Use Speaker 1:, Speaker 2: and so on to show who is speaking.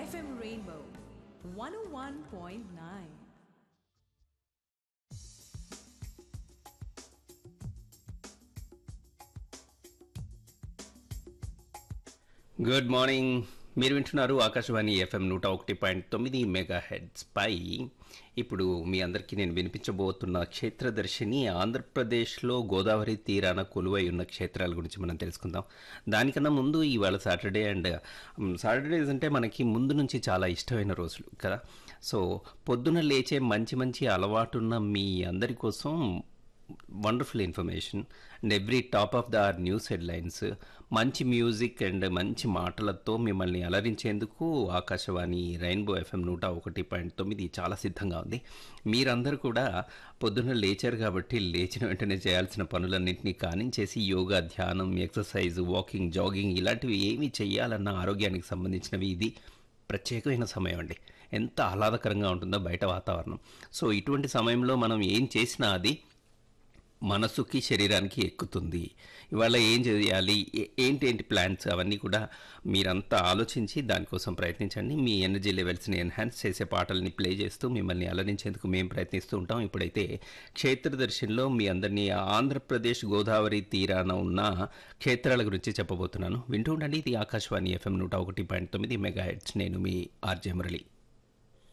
Speaker 1: FM Rainbow 101.9.
Speaker 2: Good morning మీరు వింటున్నారు Akashvani FM నూట ఒకటి పాయింట్ తొమ్మిది మెగా హెడ్స్ పై ఇప్పుడు మీ అందరికీ నేను వినిపించబోతున్న క్షేత్రదర్శిని ఆంధ్రప్రదేశ్లో గోదావరి తీరాన కొలువై ఉన్న క్షేత్రాల గురించి మనం తెలుసుకుందాం దానికన్నా ముందు ఇవాళ సాటర్డే అండ్ సాటర్డేస్ అంటే మనకి ముందు నుంచి చాలా ఇష్టమైన రోజులు కదా సో పొద్దున లేచే మంచి మంచి అలవాటున్న మీ అందరి కోసం wonderful information and every top of the hour news headlines మంచి మ్యూజిక్ అండ్ మంచి మాటలతో మిమ్మల్ని అలరించేందుకు ఆకాశవాణి రెయిన్బో ఎఫ్ఎం నూట ఒకటి పాయింట్ తొమ్మిది చాలా సిద్ధంగా ఉంది మీరందరూ కూడా పొద్దున్న లేచారు కాబట్టి లేచిన వెంటనే చేయాల్సిన పనులన్నింటినీ కానించేసి యోగా ధ్యానం ఎక్సర్సైజ్ వాకింగ్ జాగింగ్ ఇలాంటివి ఏమి చేయాలన్న ఆరోగ్యానికి సంబంధించినవి ఇది ప్రత్యేకమైన సమయం అండి ఎంత ఆహ్లాదకరంగా ఉంటుందో బయట వాతావరణం సో ఇటువంటి సమయంలో మనం ఏం చేసినా అది మనసుకి శరీరానికి ఎక్కుతుంది ఇవాళ ఏం చేయాలి ఏ- ఏంటి ఏంటి ప్లాన్స్ అవన్నీ కూడా మీరంతా ఆలోచించి దానికోసం ప్రయత్నించండి మీ ఎనర్జీ లెవెల్స్ని ఎన్హాన్స్ చేసే పాటల్ని ప్లే చేస్తూ మిమ్మల్ని అలరించేందుకు మేము ప్రయత్నిస్తూ ఉంటాం ఇప్పుడైతే క్షేత్రదర్శన్లో మీ అందరినీ ఆంధ్రప్రదేశ్ గోదావరి తీరాన ఉన్న క్షేత్రాల గురించి చెప్పబోతున్నాను వింటూ ఉండండి ఇది ఆకాశవాణి ఎఫ్ఎం నూట ఒకటి పాయింట్ తొమ్మిది మెగా హెడ్స్ నేను మీ ఆర్జే మురళి